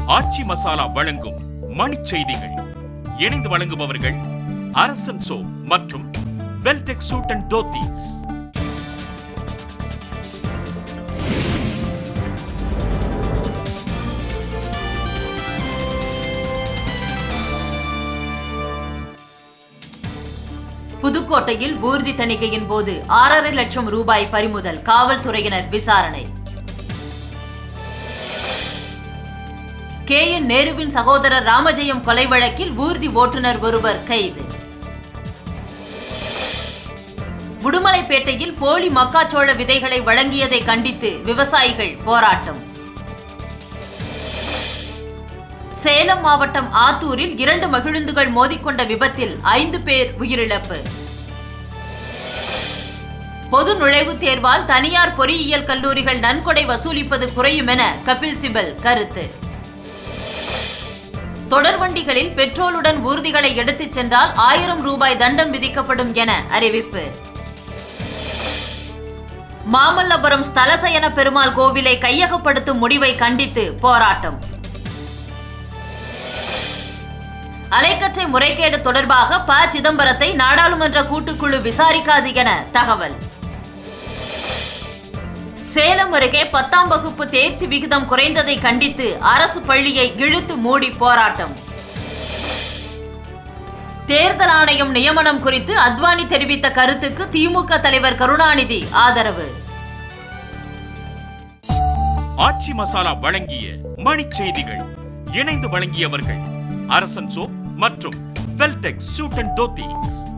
ஆச்சி மசாலா வழங்கும் மணிச் செய்திகள் இணைந்து வழங்குபவர்கள் அரசன் சோ மற்றும் வெல்டெக் சூட் அண்ட் தோத்தீஸ் புதுக்கோட்டையில் ஊர்தி தணிக்கையின் போது ஆறரை லட்சம் ரூபாய் பறிமுதல் காவல்துறையினர் விசாரணை கே என் நேருவின் சகோதரர் ராமஜெயம் கொலை வழக்கில் ஊர்தி ஓட்டுநர் ஒருவர் கைது உடுமலைப்பேட்டையில் போலி மக்காச்சோள விதைகளை வழங்கியதை கண்டித்து விவசாயிகள் போராட்டம் சேலம் மாவட்டம் ஆத்தூரில் இரண்டு மகிழுந்துகள் மோதிக்கொண்ட விபத்தில் ஐந்து பேர் உயிரிழப்பு பொது நுழைவுத் தேர்வால் தனியார் பொறியியல் கல்லூரிகள் நன்கொடை வசூலிப்பது குறையும் என கபில் சிபல் கருத்து தொடர்வண்டிகளில் பெட்ரோலுடன் ஊர்திகளை எடுத்துச் சென்றால் ஆயிரம் ரூபாய் தண்டம் விதிக்கப்படும் என அறிவிப்பு மாமல்லபுரம் ஸ்தலசயன பெருமாள் கோவிலை கையகப்படுத்தும் முடிவை கண்டித்து போராட்டம் அலைக்கற்றை முறைகேடு தொடர்பாக ப சிதம்பரத்தை நாடாளுமன்ற கூட்டுக்குழு விசாரிக்காது என தகவல் சேலம் அருகே பத்தாம் வகுப்பு தேர்ச்சி விகிதம் குறைந்ததை கண்டித்து அரசு பள்ளியை இழுத்து மூடி போராட்டம் தேர்தல் ஆணையம் நியமனம் குறித்து அத்வானி தெரிவித்த கருத்துக்கு திமுக தலைவர் கருணாநிதி ஆதரவு ஆச்சி மசாலா வழங்கிய மணிச் செய்திகள் இணைந்து வழங்கியவர்கள் அரசன் சோ மற்றும் வெல்டெக் சூட் அண்ட் தோத்தீஸ்